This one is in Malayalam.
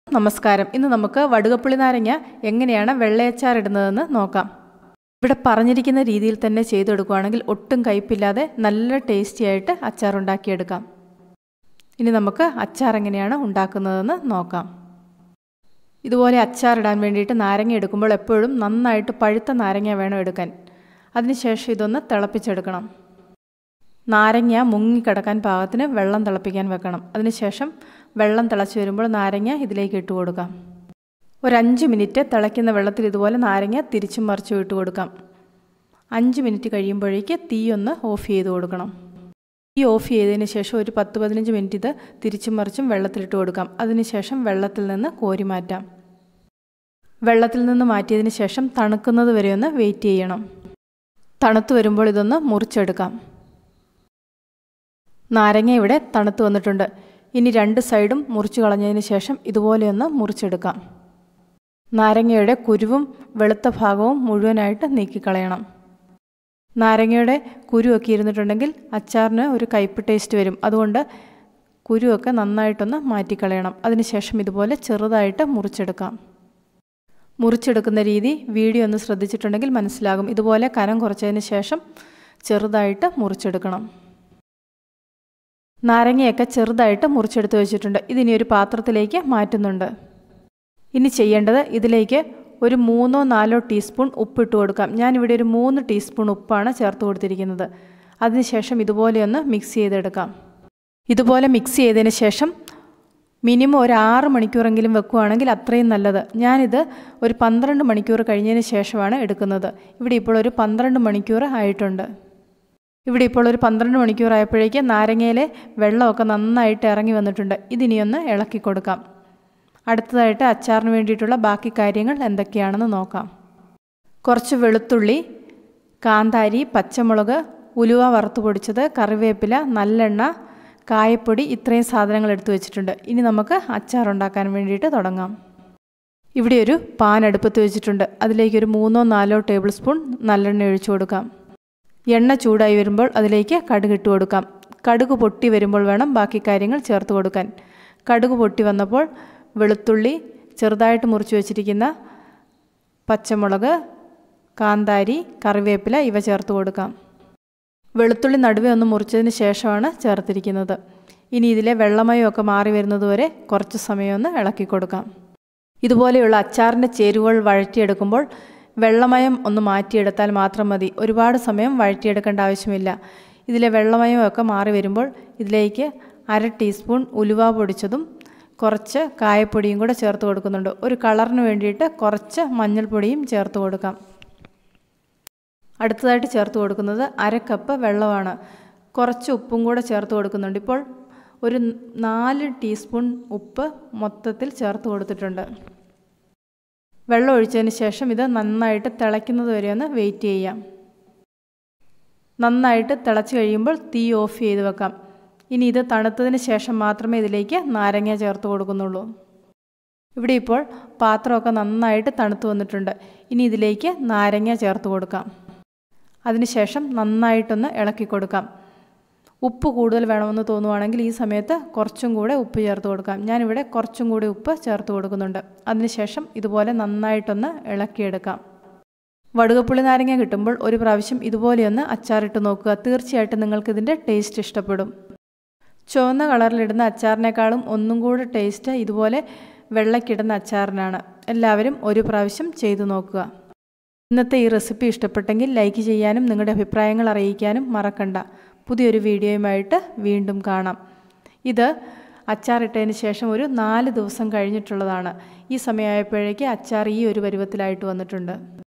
നമസ്കാരം ഇന്ന് നമുക്ക് വടുകപ്പുളി നാരങ്ങ എങ്ങനെയാണ് വെള്ളയച്ചാർ ഇടുന്നതെന്ന് നോക്കാം ഇവിടെ പറഞ്ഞിരിക്കുന്ന രീതിയിൽ തന്നെ ചെയ്തെടുക്കുകയാണെങ്കിൽ ഒട്ടും കയ്പില്ലാതെ നല്ല ടേസ്റ്റി ആയിട്ട് അച്ചാർ ഉണ്ടാക്കിയെടുക്കാം ഇനി നമുക്ക് അച്ചാർ എങ്ങനെയാണ് ഉണ്ടാക്കുന്നതെന്ന് നോക്കാം ഇതുപോലെ അച്ചാറിടാൻ വേണ്ടിയിട്ട് നാരങ്ങ എടുക്കുമ്പോൾ എപ്പോഴും നന്നായിട്ട് പഴുത്ത നാരങ്ങ വേണം എടുക്കാൻ അതിനുശേഷം ഇതൊന്ന് തിളപ്പിച്ചെടുക്കണം നാരങ്ങ മുങ്ങിക്കിടക്കാൻ പാകത്തിന് വെള്ളം തിളപ്പിക്കാൻ വെക്കണം അതിനുശേഷം വെള്ളം തിളച്ച് വരുമ്പോൾ നാരങ്ങ ഇതിലേക്ക് ഇട്ട് കൊടുക്കാം ഒരു അഞ്ച് മിനിറ്റ് തിളയ്ക്കുന്ന വെള്ളത്തിൽ ഇതുപോലെ നാരങ്ങ തിരിച്ചും മറിച്ചും ഇട്ട് കൊടുക്കാം അഞ്ച് മിനിറ്റ് കഴിയുമ്പോഴേക്ക് തീ ഒന്ന് ഓഫ് ചെയ്ത് കൊടുക്കണം തീ ഓഫ് ചെയ്തതിന് ശേഷം ഒരു പത്ത് പതിനഞ്ച് മിനിറ്റ് ഇത് തിരിച്ചും മറിച്ചും വെള്ളത്തിലിട്ട് കൊടുക്കാം അതിനുശേഷം വെള്ളത്തിൽ നിന്ന് കോരി മാറ്റാം വെള്ളത്തിൽ നിന്ന് മാറ്റിയതിന് ശേഷം തണുക്കുന്നത് വരെ ഒന്ന് വെയിറ്റ് ചെയ്യണം തണുത്ത് വരുമ്പോൾ ഇതൊന്ന് മുറിച്ചെടുക്കാം നാരങ്ങ ഇവിടെ തണുത്ത് വന്നിട്ടുണ്ട് ഇനി രണ്ട് സൈഡും മുറിച്ച് കളഞ്ഞതിന് ശേഷം ഇതുപോലെയൊന്ന് മുറിച്ചെടുക്കാം നാരങ്ങയുടെ കുരുവും വെളുത്ത ഭാഗവും മുഴുവനായിട്ട് നീക്കിക്കളയണം നാരങ്ങയുടെ കുരുവൊക്കെ ഇരുന്നിട്ടുണ്ടെങ്കിൽ അച്ചാറിന് ഒരു കയ്പ് ടേസ്റ്റ് വരും അതുകൊണ്ട് കുരുവൊക്കെ നന്നായിട്ടൊന്ന് മാറ്റിക്കളയണം അതിനുശേഷം ഇതുപോലെ ചെറുതായിട്ട് മുറിച്ചെടുക്കാം മുറിച്ചെടുക്കുന്ന രീതി വീഡിയോ ഒന്ന് ശ്രദ്ധിച്ചിട്ടുണ്ടെങ്കിൽ മനസ്സിലാകും ഇതുപോലെ കനം കുറച്ചതിന് ശേഷം ചെറുതായിട്ട് മുറിച്ചെടുക്കണം നാരങ്ങയൊക്കെ ചെറുതായിട്ട് മുറിച്ചെടുത്ത് വെച്ചിട്ടുണ്ട് ഇതിനി ഒരു പാത്രത്തിലേക്ക് മാറ്റുന്നുണ്ട് ഇനി ചെയ്യേണ്ടത് ഇതിലേക്ക് ഒരു മൂന്നോ നാലോ ടീസ്പൂൺ ഉപ്പിട്ട് കൊടുക്കാം ഞാനിവിടെ ഒരു മൂന്ന് ടീസ്പൂൺ ഉപ്പാണ് ചേർത്ത് കൊടുത്തിരിക്കുന്നത് അതിനുശേഷം ഇതുപോലെയൊന്ന് മിക്സ് ചെയ്തെടുക്കാം ഇതുപോലെ മിക്സ് ചെയ്തതിന് ശേഷം മിനിമം ഒരു ആറ് മണിക്കൂറെങ്കിലും വെക്കുകയാണെങ്കിൽ അത്രയും നല്ലത് ഞാനിത് ഒരു പന്ത്രണ്ട് മണിക്കൂർ കഴിഞ്ഞതിന് ശേഷമാണ് എടുക്കുന്നത് ഇവിടെ ഇപ്പോൾ ഒരു പന്ത്രണ്ട് മണിക്കൂർ ആയിട്ടുണ്ട് ഇവിടെ ഇപ്പോൾ ഒരു പന്ത്രണ്ട് മണിക്കൂർ ആയപ്പോഴേക്ക് നാരങ്ങയിലെ വെള്ളമൊക്കെ നന്നായിട്ട് ഇറങ്ങി വന്നിട്ടുണ്ട് ഇതിനിയൊന്ന് ഇളക്കി കൊടുക്കാം അടുത്തതായിട്ട് അച്ചാറിന് വേണ്ടിയിട്ടുള്ള ബാക്കി കാര്യങ്ങൾ എന്തൊക്കെയാണെന്ന് നോക്കാം കുറച്ച് വെളുത്തുള്ളി കാന്താരി പച്ചമുളക് ഉലുവ വറുത്ത് പൊടിച്ചത് കറിവേപ്പില നല്ലെണ്ണ കായപ്പൊടി ഇത്രയും സാധനങ്ങൾ എടുത്തു വെച്ചിട്ടുണ്ട് ഇനി നമുക്ക് അച്ചാർ ഉണ്ടാക്കാൻ വേണ്ടിയിട്ട് തുടങ്ങാം ഇവിടെ ഒരു പാൻ അടുപ്പത്ത് വെച്ചിട്ടുണ്ട് അതിലേക്ക് ഒരു മൂന്നോ നാലോ ടേബിൾ സ്പൂൺ നല്ലെണ്ണ ഒഴിച്ചു കൊടുക്കാം എണ്ണ ചൂടായി വരുമ്പോൾ അതിലേക്ക് കടുക് ഇട്ട് കൊടുക്കാം കടുക് പൊട്ടി വരുമ്പോൾ വേണം ബാക്കി കാര്യങ്ങൾ ചേർത്ത് കൊടുക്കാൻ കടുക് പൊട്ടി വന്നപ്പോൾ വെളുത്തുള്ളി ചെറുതായിട്ട് മുറിച്ച് വെച്ചിരിക്കുന്ന പച്ചമുളക് കാന്താരി കറിവേപ്പില ഇവ ചേർത്ത് കൊടുക്കാം വെളുത്തുള്ളി നടുവെ ഒന്ന് മുറിച്ചതിന് ശേഷമാണ് ചേർത്തിരിക്കുന്നത് ഇനി ഇതിലെ വെള്ളമയമൊക്കെ മാറി വരുന്നതുവരെ കുറച്ച് സമയം ഒന്ന് ഇളക്കി കൊടുക്കാം ഇതുപോലെയുള്ള അച്ചാറിൻ്റെ ചേരുവകൾ വഴറ്റിയെടുക്കുമ്പോൾ വെള്ളമയം ഒന്ന് മാറ്റിയെടുത്താൽ മാത്രം മതി ഒരുപാട് സമയം വഴറ്റിയെടുക്കേണ്ട ആവശ്യമില്ല ഇതിലെ വെള്ളമയമൊക്കെ മാറി വരുമ്പോൾ ഇതിലേക്ക് അര ടീസ്പൂൺ ഉലുവ പൊടിച്ചതും കുറച്ച് കായപ്പൊടിയും കൂടെ ചേർത്ത് കൊടുക്കുന്നുണ്ട് ഒരു കളറിന് വേണ്ടിയിട്ട് കുറച്ച് മഞ്ഞൾപ്പൊടിയും ചേർത്ത് കൊടുക്കാം അടുത്തതായിട്ട് ചേർത്ത് കൊടുക്കുന്നത് അര കപ്പ് വെള്ളമാണ് കുറച്ച് ഉപ്പും കൂടെ ചേർത്ത് കൊടുക്കുന്നുണ്ട് ഇപ്പോൾ ഒരു നാല് ടീസ്പൂൺ ഉപ്പ് മൊത്തത്തിൽ ചേർത്ത് കൊടുത്തിട്ടുണ്ട് വെള്ളം ഒഴിച്ചതിന് ശേഷം ഇത് നന്നായിട്ട് തിളയ്ക്കുന്നത് വരെ ഒന്ന് വെയിറ്റ് ചെയ്യാം നന്നായിട്ട് തിളച്ച് കഴിയുമ്പോൾ തീ ഓഫ് ചെയ്ത് വെക്കാം ഇനി ഇത് തണുത്തതിന് ശേഷം മാത്രമേ ഇതിലേക്ക് നാരങ്ങ ചേർത്ത് കൊടുക്കുന്നുള്ളൂ ഇവിടെ ഇപ്പോൾ പാത്രമൊക്കെ നന്നായിട്ട് തണുത്ത് വന്നിട്ടുണ്ട് ഇനി ഇതിലേക്ക് നാരങ്ങ ചേർത്ത് കൊടുക്കാം അതിനുശേഷം നന്നായിട്ടൊന്ന് ഇളക്കി കൊടുക്കാം ഉപ്പ് കൂടുതൽ വേണമെന്ന് തോന്നുവാണെങ്കിൽ ഈ സമയത്ത് കുറച്ചും കൂടെ ഉപ്പ് ചേർത്ത് കൊടുക്കാം ഞാനിവിടെ കുറച്ചും കൂടി ഉപ്പ് ചേർത്ത് കൊടുക്കുന്നുണ്ട് അതിനുശേഷം ഇതുപോലെ നന്നായിട്ടൊന്ന് ഇളക്കിയെടുക്കാം വടുകപ്പുളി നാരങ്ങ കിട്ടുമ്പോൾ ഒരു പ്രാവശ്യം ഇതുപോലെയൊന്ന് അച്ചാറിട്ട് നോക്കുക തീർച്ചയായിട്ടും നിങ്ങൾക്കിതിൻ്റെ ടേസ്റ്റ് ഇഷ്ടപ്പെടും ചുവന്ന കളറിലിടുന്ന അച്ചാറിനേക്കാളും ഒന്നും കൂടെ ടേസ്റ്റ് ഇതുപോലെ വെള്ളക്കിടുന്ന അച്ചാറിനാണ് എല്ലാവരും ഒരു പ്രാവശ്യം ചെയ്തു നോക്കുക ഇന്നത്തെ ഈ റെസിപ്പി ഇഷ്ടപ്പെട്ടെങ്കിൽ ലൈക്ക് ചെയ്യാനും നിങ്ങളുടെ അഭിപ്രായങ്ങൾ അറിയിക്കാനും മറക്കണ്ട പുതിയൊരു വീഡിയോയുമായിട്ട് വീണ്ടും കാണാം ഇത് അച്ചാറിട്ടതിന് ശേഷം ഒരു നാല് ദിവസം കഴിഞ്ഞിട്ടുള്ളതാണ് ഈ സമയമായപ്പോഴേക്ക് അച്ചാർ ഈ ഒരു പരുവത്തിലായിട്ട് വന്നിട്ടുണ്ട്